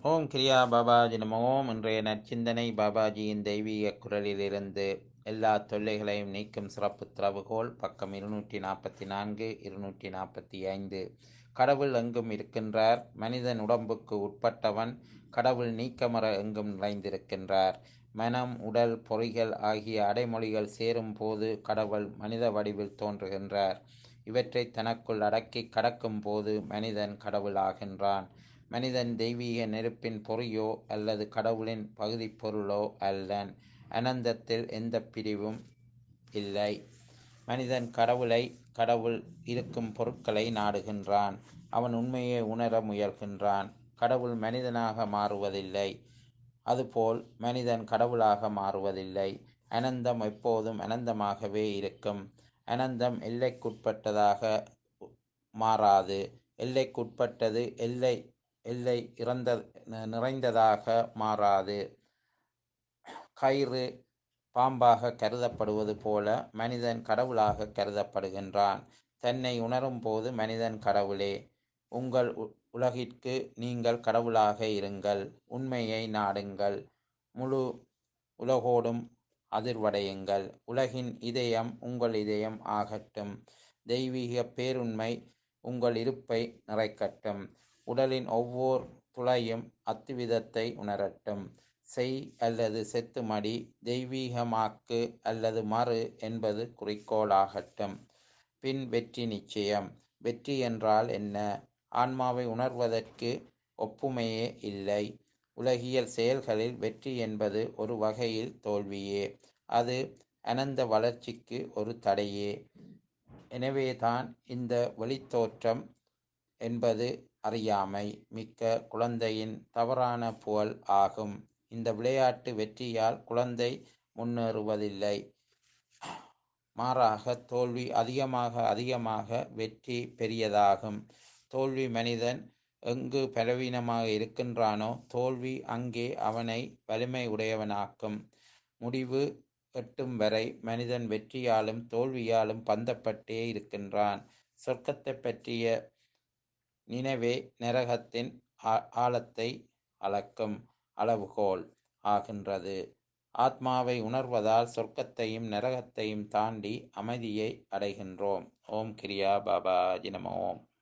ஓம் கிரியா பாபாஜி நம ஓம் இன்றைய நற்சிந்தனை பாபாஜியின் தெய்வீக குரலிலிருந்து எல்லா தொல்லைகளையும் நீக்கும் சிறப்பு திறவுகோல் பக்கம் இருநூற்றி நாற்பத்தி நான்கு இருநூற்றி நாற்பத்தி ஐந்து கடவுள் எங்கும் இருக்கின்றார் மனிதன் உடம்புக்கு உட்பட்டவன் கடவுள் நீக்கமர எங்கும் நிறைந்திருக்கின்றார் மனம் உடல் பொறிகள் ஆகிய அடைமொழிகள் சேரும் போது கடவுள் மனித வடிவில் தோன்றுகின்றார் இவற்றை தனக்குள் அடக்கி கடக்கும் போது மனிதன் கடவுளாகின்றான் மனிதன் தெய்வீக நெருப்பின் பொறியோ அல்லது கடவுளின் பகுதி பொருளோ அல்லன் அனந்தத்தில் எந்த பிரிவும் இல்லை மனிதன் கடவுளை கடவுள் இருக்கும் பொருட்களை நாடுகின்றான் அவன் உண்மையை உணர முயல்கின்றான் கடவுள் மனிதனாக மாறுவதில்லை அதுபோல் மனிதன் கடவுளாக மாறுவதில்லை அனந்தம் எப்போதும் அனந்தமாகவே இருக்கும் அனந்தம் எல்லைக்குட்பட்டதாக மாறாது எல்லைக்குட்பட்டது எல்லை எல்லை இறந்த நிறைந்ததாக மாறாது கயிறு பாம்பாக கருதப்படுவது போல மனிதன் கடவுளாக கருதப்படுகின்றான் தன்னை உணரும் போது மனிதன் கடவுளே உங்கள் உலகிற்கு நீங்கள் கடவுளாக இருங்கள் உண்மையை நாடுங்கள் முழு உலகோடும் அதிர்வடையுங்கள் உலகின் இதயம் உங்கள் இதயம் ஆகட்டும் தெய்வீக பேருண்மை உங்கள் இருப்பை நிறைக்கட்டும் உடலின் ஒவ்வொரு துளையும் அத்துவிதத்தை உணரட்டும் செய் அல்லது செத்துமடி தெய்வீகமாக்கு அல்லது மறு என்பது குறிக்கோளாகட்டும் பின் வெற்றி நிச்சயம் வெற்றி என்றால் என்ன ஆன்மாவை உணர்வதற்கு ஒப்புமையே இல்லை உலகியல் செயல்களில் வெற்றி என்பது ஒரு வகையில் தோல்வியே அது அனந்த வளர்ச்சிக்கு ஒரு தடையே எனவேதான் இந்த வெளித்தோற்றம் என்பது அறியாமை மிக்க குழந்தையின் தவறான புகழ் ஆகும் இந்த விளையாட்டு வெற்றியால் குழந்தை முன்னேறுவதில்லை மாறாக தோல்வி அதிகமாக அதிகமாக வெற்றி பெரியதாகும் தோல்வி மனிதன் எங்கு பலவீனமாக இருக்கின்றானோ தோல்வி அங்கே அவனை வலிமை உடையவனாக்கும் முடிவு எட்டும் வரை மனிதன் வெற்றியாலும் தோல்வியாலும் பந்தப்பட்டே இருக்கின்றான் சொர்க்கத்தை பற்றிய நினைவே நரகத்தின் ஆழத்தை அளக்கும் அளவுகோல் ஆகின்றது ஆத்மாவை உணர்வதால் சொர்க்கத்தையும் நரகத்தையும் தாண்டி அமைதியை அடைகின்றோம் ஓம் கிரியா பாபா ஜினம ஓம்